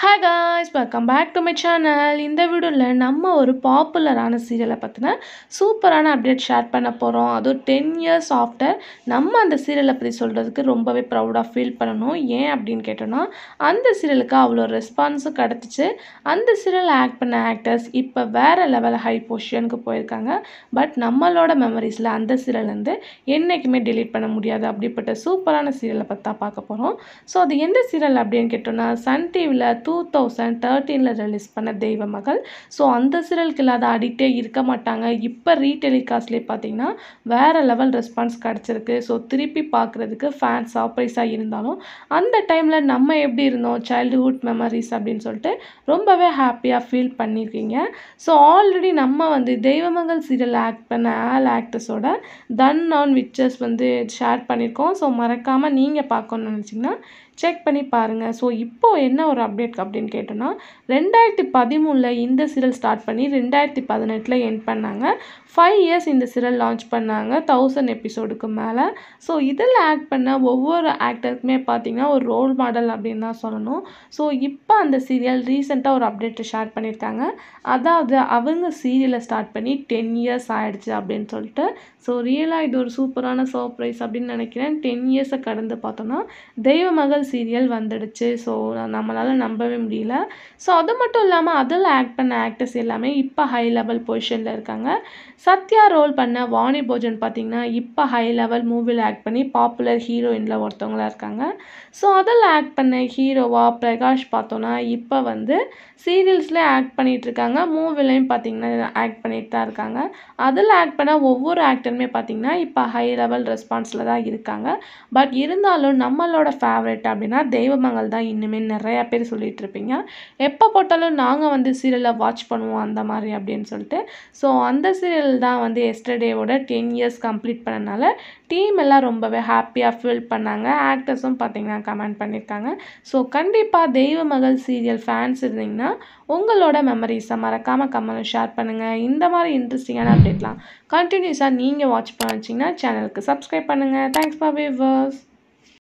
hi guys welcome back to my channel இந்த வீடியோவில் நம்ம ஒரு பாப்புலரான சீரியலை பற்றின சூப்பரான அப்டேட் ஷேர் பண்ண போகிறோம் அதுவும் டென் இயர்ஸ் ஆஃப்டர் நம்ம அந்த சீரியலை பற்றி சொல்கிறதுக்கு ரொம்பவே ப்ரௌடாக ஃபீல் பண்ணணும் ஏன் அப்படின்னு கேட்டோன்னா அந்த சீரியலுக்கு அவ்வளோ ரெஸ்பான்ஸும் கிடச்சிச்சு அந்த சீரியல் ஆக்ட் பண்ண ஆக்டர்ஸ் இப்போ வேறு லெவல் ஹை பொசிஷனுக்கு போயிருக்காங்க பட் நம்மளோட மெமரிஸில் அந்த சீரியல்லேருந்து என்றைக்குமே delete பண்ண முடியாது அப்படிப்பட்ட சூப்பரான சீரியலை பற்றி தான் பார்க்க போகிறோம் ஸோ அது எந்த சீரியல் அப்படின்னு கேட்டோம்னா சன் டிவியில் டூ தௌசண்ட் தேர்ட்டீனில் ரிலீஸ் பண்ண தெய்வ மகள் ஸோ அந்த சீரியலுக்கு இல்லாத அடிக்டே இருக்க மாட்டாங்க இப்போ ரீடெலிகாஸ்ட்லேயே பார்த்தீங்கன்னா வேறு லெவல் ரெஸ்பான்ஸ் கிடச்சிருக்கு ஸோ திருப்பி பார்க்குறதுக்கு ஃபேன்ஸ் சர்ப்ரைஸாக இருந்தாலும் அந்த டைமில் நம்ம எப்படி இருந்தோம் சைல்டுஹுட் மெமரிஸ் அப்படின்னு சொல்லிட்டு ரொம்பவே ஹாப்பியாக ஃபீல் பண்ணியிருக்கீங்க ஸோ ஆல்ரெடி நம்ம வந்து தெய்வமகள் சீரியல் ஆக்ட் பண்ண ஆல் ஆக்டர்ஸோட தன் ஆன் விச்சஸ் வந்து ஷேர் பண்ணியிருக்கோம் ஸோ மறக்காமல் நீங்கள் பார்க்கணும்னு நினச்சிங்கன்னா செக் பண்ணி பாருங்கள் ஸோ இப்போ என்ன ஒரு அப்டேட் அப்படின்னு கேட்டோன்னா ரெண்டாயிரத்தி பதிமூணில் இந்த சீரியல் ஸ்டார்ட் பண்ணி ரெண்டாயிரத்தி பதினெட்டில் எண்ட் பண்ணாங்க ஃபைவ் இயர்ஸ் இந்த சீரியல் லான்ச் பண்ணாங்க தௌசண்ட் எபிசோடுக்கு மேலே ஸோ இதில் ஆக்ட் பண்ண ஒவ்வொரு ஆக்டருக்குமே பார்த்தீங்கன்னா ஒரு ரோல் மாடல் அப்படின்னு தான் சொல்லணும் ஸோ இப்போ அந்த சீரியல் ரீசெண்டாக ஒரு அப்டேட்டை ஷேர் பண்ணியிருக்காங்க அதாவது அவங்க சீரியலை ஸ்டார்ட் பண்ணி டென் இயர்ஸ் ஆயிடுச்சு அப்படின்னு சொல்லிட்டு ஸோ ரியலாக இது ஒரு சூப்பரான சர்ப்ரைஸ் அப்படின்னு நினைக்கிறேன் டென் இயர்ஸை கடந்து பார்த்தோன்னா தெய்வ மகள் சீரியல் வந்துடுச்சு ஸோ நம்மளால் நம்பவே முடியல ஸோ அது மட்டும் இல்லாமல் அதில் ஆக்ட் பண்ண ஆக்டர்ஸ் எல்லாமே இப்போ ஹை லெவல் பொசிஷனில் இருக்காங்க சத்யா ரோல் பண்ண வாணி போஜன் பார்த்திங்கன்னா இப்போ ஹை லெவல் மூவியில் ஆக்ட் பண்ணி பாப்புலர் ஹீரோயினில் ஒருத்தவங்களா இருக்காங்க ஸோ அதில் ஆக்ட் பண்ண ஹீரோவா பிரகாஷ் பார்த்தோன்னா இப்போ வந்து சீரியல்ஸ்லேயே ஆக்ட் பண்ணிகிட்டு இருக்காங்க மூவிலையும் பார்த்தீங்கன்னா ஆக்ட் பண்ணிட்டு தான் இருக்காங்க அதில் ஆக்ட் பண்ண ஒவ்வொரு ஆக்டருமே பார்த்தீங்கன்னா இப்போ ஹை லெவல் ரெஸ்பான்ஸில் தான் இருக்காங்க பட் இருந்தாலும் நம்மளோட ஃபேவரட் அப்படின்னா தெய்வமங்கள் தான் இன்னுமே நிறையா பேர் சொல்லிட்டு இருப்பீங்க எப்போ போட்டாலும் நாங்கள் வந்து சீரியலை வாட்ச் பண்ணுவோம் அந்த மாதிரி அப்படின்னு சொல்லிட்டு ஸோ அந்த சீரியல் தான் வந்து எஸ்டர்டேவோட டென் இயர்ஸ் கம்ப்ளீட் பண்ணனால டீம் எல்லாம் ரொம்பவே ஹாப்பியாக ஃபீல் பண்ணாங்க ஆக்டர்ஸும் பார்த்தீங்கன்னா கமெண்ட் பண்ணியிருக்காங்க ஸோ கண்டிப்பாக தெய்வ மகள் சீரியல் ஃபேன்ஸ் இருந்தீங்கன்னா உங்களோட மெமரிஸை மறக்காமல் கமெண்ட் ஷேர் பண்ணுங்கள் இந்த மாதிரி இன்ட்ரெஸ்டிங்கான அப்டேட்லாம் கண்டினியூஸாக நீங்கள் வாட்ச் பண்ண வச்சிங்கன்னா சேனலுக்கு சப்ஸ்கிரைப் பண்ணுங்கள் தேங்க்ஸ் ஃபார் வியூவர்ஸ்